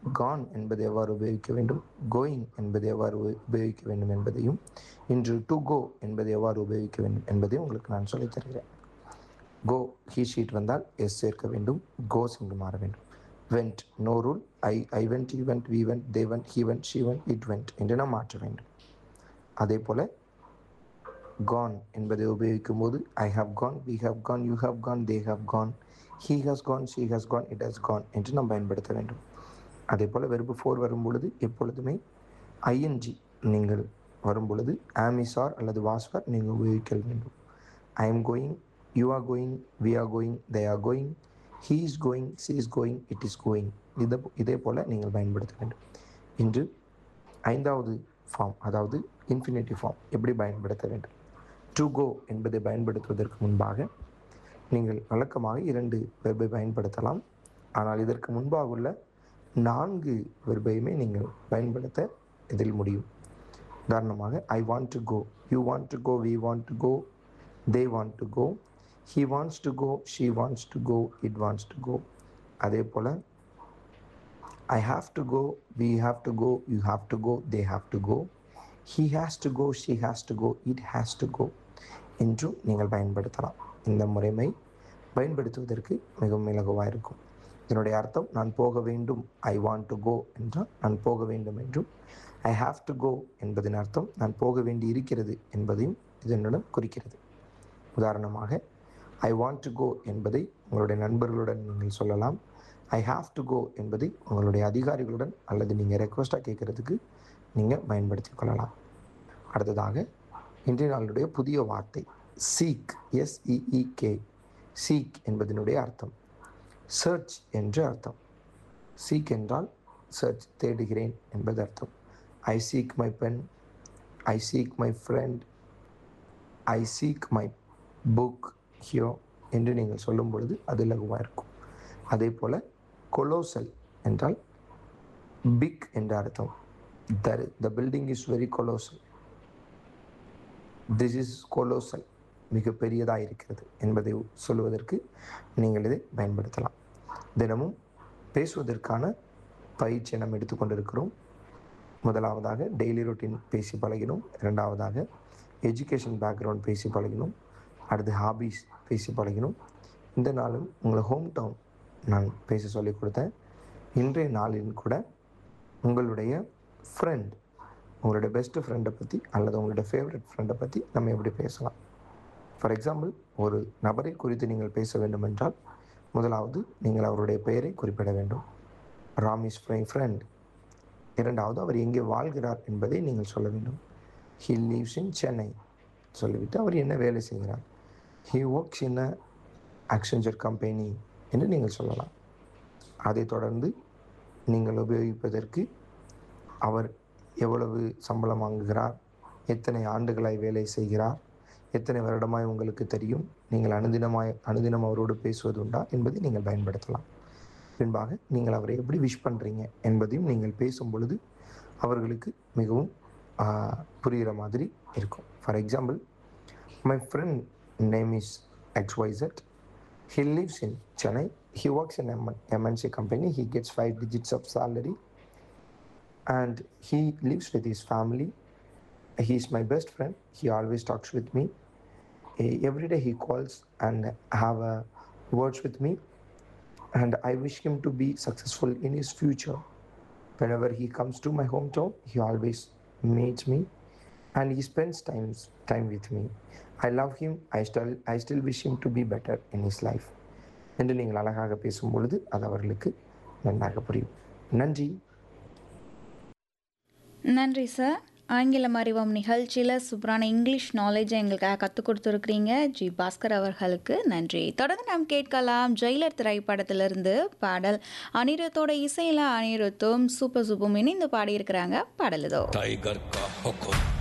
கான் என்பது எவ்வாறு உபயோகிக்க வேண்டும் கோயிங் என்பது எவ்வாறு உப- உபயோகிக்க வேண்டும் என்பதையும் இன்று டு கோ என்பது எவ்வாறு உபயோகிக்க வேண்டும் என்பதையும் உங்களுக்கு நான் சொல்லித் தருகிறேன் கோ ஹீ ஷீட் வந்தால் எஸ் சேர்க்க வேண்டும் கோஸ் என்று மாற வேண்டும் went no rule I I went you went we went they went he went she went it went என்று நாம் மாற்ற வேண்டும் அதே போல் கான் என்பதை உபயோகிக்கும் போது I have gone we have gone you have gone they have gone he has gone she has gone it has gone என்று நாம் பயன்படுத்த வேண்டும் அதே போல் வெறுப்பு ஃபோர் வரும் பொழுது எப்பொழுதுமே ஐஎன்ஜி நீங்கள் வரும் பொழுது ஆமிசார் அல்லது வாஸ்வர் நீங்கள் உபயோகிக்க வேண்டும் I am going you are going we are going they are going he is going she is going it is going இதை இதே போல் நீங்கள் பயன்படுத்த வேண்டும் இன்று ஐந்தாவது ஃபார்ம் அதாவது இன்ஃபினிட்டிவ் ஃபார்ம் எப்படி பயன்படுத்த வேண்டும் டு கோ என்பதை பயன்படுத்துவதற்கு முன்பாக நீங்கள் வழக்கமாக இரண்டு வெர்பை பயன்படுத்தலாம் ஆனால் இதற்கு முன்பாக உள்ள நான்கு வெர்பையுமே நீங்கள் பயன்படுத்த இதில் முடியும் உதாரணமாக I want to go you want to go we want to go they want to go he wants to go she wants to go it wants to go அதே போல் I have to go we have to go you have to go they have to go he has to go she has to go it has to go என்றும் நீங்கள் பயன்படுத்தலாம் இந்த முறைமை பயன்படுத்துவதற்கு மிகவும் இலகுவாக இருக்கும் இதனுடைய அர்த்தம் நான் போக வேண்டும் ஐ வாண்ட் டு கோ என்றால் நான் போக வேண்டும் என்றும் ஐ ஹாவ் டு கோ என்பதன் அர்த்தம் நான் போக வேண்டி இருக்கிறது என்பதையும் இதனுடன் குறிக்கிறது உதாரணமாக ஐ வாண்ட் டு கோ என்பதை உங்களுடைய நண்பர்களுடன் நீங்கள் சொல்லலாம் ஐ ஹாவ் டு கோ என்பதை உங்களுடைய அதிகாரிகளுடன் அல்லது நீங்கள் ரெக்வஸ்ட்டாக கேட்குறதுக்கு நீங்கள் பயன்படுத்திக் கொள்ளலாம் அடுத்ததாக இன்றைய நாளுடைய புதிய வார்த்தை சீக் எஸ்இஇகே சீக் என்பதனுடைய அர்த்தம் சர்ச் என்று அர்த்தம் சீக் என்றால் சர்ச் தேடுகிறேன் என்பது அர்த்தம் I seek my pen I seek my friend I seek my book ஹியோ என்று நீங்கள் சொல்லும் பொழுது அது லகுவாக இருக்கும் அதே போல் கொலோசல் என்றால் பிக் என்ற அர்த்தம் தர் the building is very colossal this is colossal மிக பெரியதாக இருக்கிறது என்பதை சொல்லுவதற்கு நீங்கள் இதை பயன்படுத்தலாம் தினமும் பேசுவதற்கான பயிற்சியை நாம் எடுத்துக்கொண்டிருக்கிறோம் முதலாவதாக டெய்லி ரொட்டீன் பேசி பழகினோம் இரண்டாவதாக எஜுகேஷன் பேக்ரவுண்ட் பேசி பழகினோம் அடுத்து ஹாபீஸ் பேசி பழகினோம் இந்த நாளும் உங்களை ஹோம் டவுன் நான் பேச சொல்லிக் கொடுத்தேன் இன்றைய நாளில் கூட உங்களுடைய ஃப்ரெண்ட் உங்களுடைய பெஸ்ட் ஃப்ரெண்டை பற்றி அல்லது உங்களுடைய ஃபேவரட் ஃப்ரெண்டை பற்றி நம்ம எப்படி பேசலாம் ஃபார் எக்ஸாம்பிள் ஒரு நபரை குறித்து நீங்கள் பேச வேண்டும் என்றால் முதலாவது நீங்கள் அவருடைய பெயரை குறிப்பிட வேண்டும் ராம் இஸ் மை ஃப்ரெண்ட் இரண்டாவது அவர் எங்கே வாழ்கிறார் என்பதை நீங்கள் சொல்ல வேண்டும் ஹி லீவ்ஸ் இன் சென்னை சொல்லிவிட்டு அவர் என்ன வேலை செய்கிறார் he works in a Accenture company என்று நீங்கள் சொல்லலாம் அதைத் தொடர்ந்து நீங்கள் உபயோகிப்பதற்கு அவர் எவ்வளவு சம்பளம் வாங்குகிறார் எத்தனை ஆண்டுகளாய் வேலை செய்கிறார் எத்தனை வருடமாய் உங்களுக்கு தெரியும் நீங்கள் அனுதினமாய் அனுதினம் அவரோடு பேசுவது உண்டா என்பதை நீங்கள் பயன்படுத்தலாம் பின்பாக நீங்கள் அவரை எப்படி விஷ் பண்ணுறீங்க என்பதையும் நீங்கள் பேசும் பொழுது அவர்களுக்கு மிகவும் ஆஹ், புரிகிற மாதிரி இருக்கும் for example my friend name is X YZ he lives in Chennai. He works in M- MNC company. He gets five digits of salary, and he lives with his family. He's my best friend. He always talks with me. Eh, Every day he calls and have uh, words with me, and I wish him to be successful in his future. Whenever he comes to my hometown, he always meets me, and he spends times time with me. I love him. I still I still wish him to be better in his life. என்று நீங்கள் அழகாக பேசும் பொழுது அது அவர்களுக்கு நன்றாக புரியும் நன்றி நன்றி சார் ஆங்கிலம் அறிவோம் நிகழ்ச்சியில் சூப்பரான இங்கிலீஷ் நாலேஜை எங்களுக்காக கற்றுக் கொடுத்துருக்கிறீங்க ஜி பாஸ்கர் அவர்களுக்கு நன்றி தொடர்ந்து நாம் கேட்கலாம் ஜெயிலர் திரைப்படத்திலிருந்து பாடல் அனிருத்தோட இசையில் அனிருத்தும் சூப்பர் சூப்பும் இணைந்து பாடியிருக்கிறாங்க பாடல் இதோ टाइगर का हुक्म